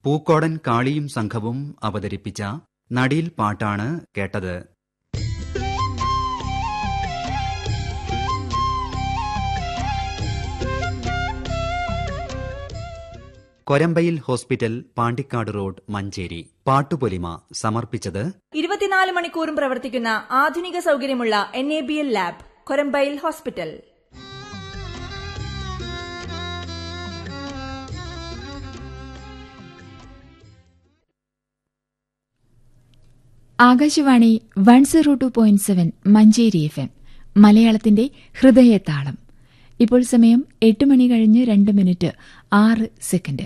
പൂക്കോടൻ കാളിയും സംഘവും അവതരിപ്പിച്ച നടീൽ പാട്ടാണ് കേട്ടത് കൊരമ്പയിൽ ഹോസ്പിറ്റൽ പാണ്ടിക്കാട് റോഡ് മഞ്ചേരി പാട്ടുപൊലിമ സമർപ്പിച്ചത് ഇരുപത്തിനാല് മണിക്കൂറും പ്രവർത്തിക്കുന്ന ആധുനിക സൗകര്യമുള്ള N A B L lab Korambayil hospital Akashvani one zero two point seven Manjeri F M മലയാളത്തിന്റെ ഹൃദയതാളം ഇപ്പോൾ സമയം എട്ട് മണി കഴിഞ്ഞ് രണ്ട് മിനിറ്റ് ആറ് സെക്കൻഡ്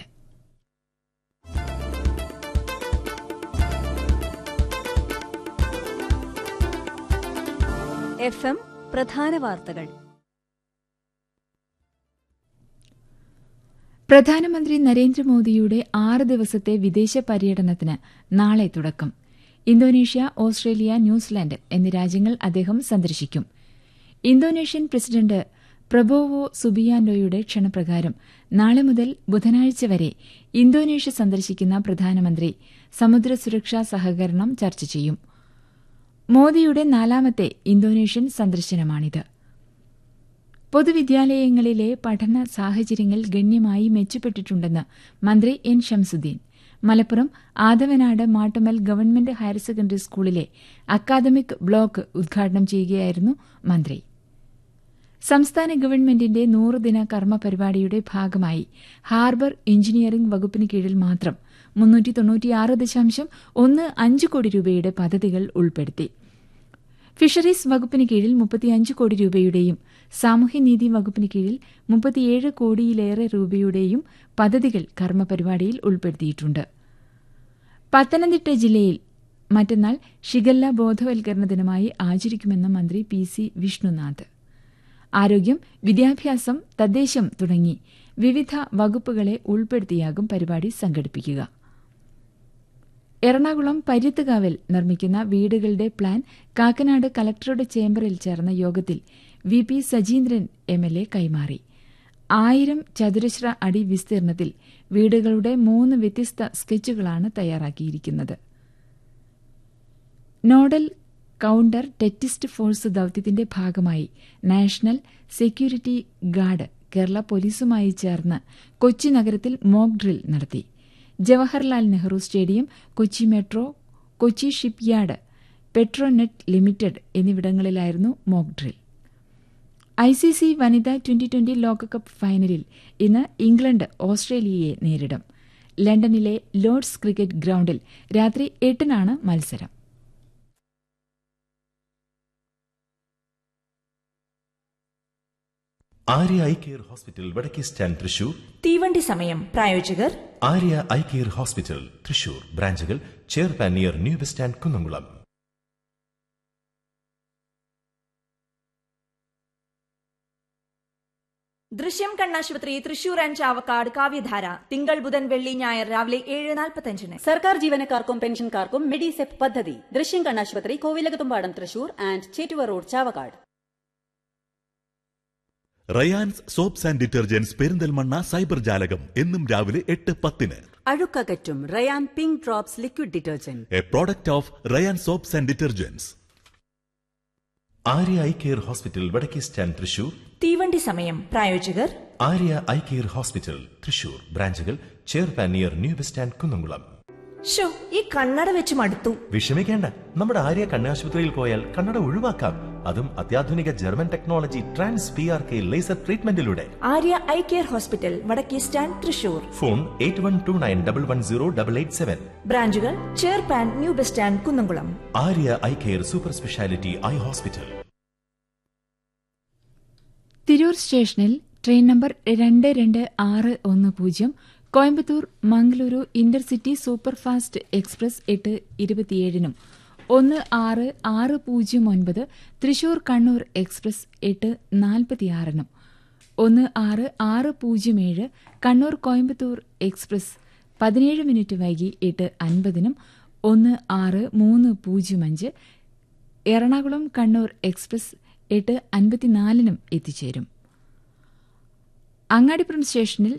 എഫ് എം പ്രധാന വാർത്തകൾ പ്രധാനമന്ത്രി നരേന്ദ്രമോദിയുടെ ആറ് ദിവസത്തെ വിദേശ പര്യടനത്തിന് നാളെ തുടക്കം ഇന്തോനേഷ്യ ഓസ്ട്രേലിയ ന്യൂസിലാൻഡ് എന്നീ രാജ്യങ്ങൾ അദ്ദേഹം സന്ദർശിക്കും ഇന്തോനേഷ്യൻ പ്രസിഡന്റ് പ്രബോവോ സുബിയാൻഡോയുടെ ക്ഷണപ്രകാരം നാളെ മുതൽ ബുധനാഴ്ച വരെ ഇന്തോനേഷ്യ സന്ദർശിക്കുന്ന പ്രധാനമന്ത്രി സമുദ്ര സുരക്ഷാ സഹകരണം ചർച്ച ചെയ്യും മോദിയുടെ നാലാമത്തെ ഇന്തോനേഷ്യൻ സന്ദർശനമാണിത് പൊതുവിദ്യാലയങ്ങളിലെ പഠന സാഹചര്യങ്ങൾ ഗണ്യമായി മെച്ചപ്പെട്ടിട്ടുണ്ടെന്ന് മന്ത്രി N Shamsuddin Malappuram Athavanad Mattummal government higher secondary സ്കൂളിലെ അക്കാദമിക് ബ്ലോക്ക് ഉദ്ഘാടനം ചെയ്യുകയായിരുന്നു മന്ത്രി സംസ്ഥാന ഗവൺമെന്റിന്റെ നൂറുദിന കർമ്മ പരിപാടിയുടെ ഭാഗമായി ഹാർബർ എഞ്ചിനീയറിംഗ് വകുപ്പിന് കീഴിൽ മാത്രം മുന്നൂറ്റി തൊണ്ണൂറ്റിയാറ് ദശാംശം ഒന്ന് അഞ്ച് കോടി രൂപയുടെ പദ്ധതികൾ ഉൾപ്പെടുത്തി ഫിഷറീസ് വകുപ്പിന് കീഴിൽ മുപ്പത്തിയഞ്ച് കോടി രൂപയുടെയും സാമൂഹ്യനീതി വകുപ്പിന് കീഴിൽ മുപ്പത്തിയേഴ് കോടിയിലേറെ രൂപയുടെയും പദ്ധതികൾ കർമ്മപരിപാടിയിൽ ഉൾപ്പെടുത്തിയിട്ടുണ്ട് പത്തനംതിട്ട ജില്ലയിൽ മറ്റന്നാൾ ഷിഗല്ല ബോധവൽക്കരണ ദിനമായി ആചരിക്കുമെന്ന് മന്ത്രി പി സി വിഷ്ണുനാഥ് ആരോഗ്യം വിദ്യാഭ്യാസം തദ്ദേശം തുടങ്ങി വിവിധ വകുപ്പുകളെ ഉൾപ്പെടുത്തിയാകും പരിപാടി സംഘടിപ്പിക്കുക എറണാകുളം പര്യത്തുകാവിൽ നിർമ്മിക്കുന്ന വീടുകളുടെ പ്ലാൻ കാക്കനാട് കലക്ടറുടെ ചേംബറിൽ ചേർന്ന യോഗത്തിൽ V P Sajeendran M L A കൈമാറി ആയിരം ചതുരശ്ര അടി വിസ്തീർണത്തിൽ വീടുകളുടെ മൂന്ന് വ്യത്യസ്ത സ്കെച്ചുകളാണ് തയ്യാറാക്കിയിരിക്കുന്നത് നോഡൽ കൌണ്ടർ ടെറ്റിസ്റ്റ് ഫോഴ്സ് ദൌത്യത്തിന്റെ ഭാഗമായി നാഷണൽ സെക്യൂരിറ്റി ഗാർഡ് കേരള പോലീസുമായി ചേർന്ന് കൊച്ചി നഗരത്തിൽ മോക്ക് ഡ്രിൽ നടത്തി Jawaharlal Nehru stadium Kochi metro Kochi shipyard Petronet limited എന്നിവിടങ്ങളിലായിരുന്നു mock drill I C C വനിതാ ട്വന്റി ട്വന്റി ലോകകപ്പ് ഫൈനലിൽ ഇന്ന് ഇംഗ്ലണ്ട് ഓസ്ട്രേലിയയെ നേരിടും ലണ്ടനിലെ ലോർഡ്സ് ക്രിക്കറ്റ് ഗ്രൌണ്ടിൽ രാത്രി എട്ടിനാണ് മത്സരം ആര്യ ഐ കെയർ ഹോസ്പിറ്റൽ വടക്കേ സ്റ്റാൻഡ് തൃശൂർ തീവണ്ടി സമയം പ്രായോജകർ Arya eye care hospital Thrissur ബ്രാഞ്ചുകൾ ചെയർപാൻ near new bus stand Kunnamkulam Drishyam കണ്ണാശുപത്രി തൃശൂർ ആൻഡ് ചാവക്കാട് കാവ്യധാര തിങ്കൾ ബുധൻ വെള്ളി ഞായർ രാവിലെ ഏഴ് നാൽപ്പത്തഞ്ചിന് സർക്കാർ ജീവനക്കാർക്കും പെൻഷൻകാർക്കും മെഡിസെപ് പദ്ധതി ദൃശ്യം കണ്ണാശുപത്രി Kovilakathumpadam Thrissur and Chettuva road Chavakkad Ryan's soaps and detergents Perinthalmanna cyber ജാലകം എന്നും രാവിലെ എട്ട് പത്തിന് അഴുക്കകറ്റും Ryan pink drops liquid detergent a product of Ryan soaps and detergents Arya eye care hospital വടക്കേ സ്റ്റാൻഡ് തൃശൂർ തീവണ്ടി സമയം പ്രായോജകർ Arya eye care hospital Thrissur ബ്രാഞ്ചുകൾ ചെയർപാൻ near new bus stand Kunnamkulam show ഈ കണ്ണട വെച്ച് മടുത്തു വിഷമിക്കേണ്ട നമ്മുടെ ആര്യ കണ്ണാശുപത്രിയിൽ പോയാൽ കണ്ണട ഒഴിവാക്കാം അതും അത്യാധുനിക German technology trans P R K laser ട്രീറ്റ്മെന്റിലൂടെ ആര്യ ഐ കെയർ ഹോസ്പിറ്റൽ വടക്കേ stand Thrissur phone eight one two nine double one zero double eight seven ബ്രാഞ്ചുകൾ ചെയർപാൻ new bus stand Kunnamkulam Arya eye care super speciality eye hospital Tirur സ്റ്റേഷനിൽ train number രണ്ട് രണ്ട് ആറ് ഒന്ന് പൂജ്യം Coimbatore Mangaluru intercity superfast express എട്ട് ഇരുപത്തിയേഴിനും ഒന്ന് ആറ് ആറ് പൂജ്യം ഒൻപത് തൃശൂർ കണ്ണൂർ എക്സ്പ്രസ് എട്ട് നാൽപ്പത്തിയാറിനും ഒന്ന് ആറ് ആറ് പൂജ്യം ഏഴ് കണ്ണൂർ കോയമ്പത്തൂർ എക്സ്പ്രസ് പതിനേഴ് മിനിറ്റ് വൈകി എട്ട് അൻപതിനും ഒന്ന് ആറ് മൂന്ന് പൂജ്യം അഞ്ച് എറണാകുളം കണ്ണൂർ എക്സ്പ്രസ് എട്ട് അൻപത്തിനാലിനും എത്തിച്ചേരും അങ്ങാടിപ്പുറം സ്റ്റേഷനിൽ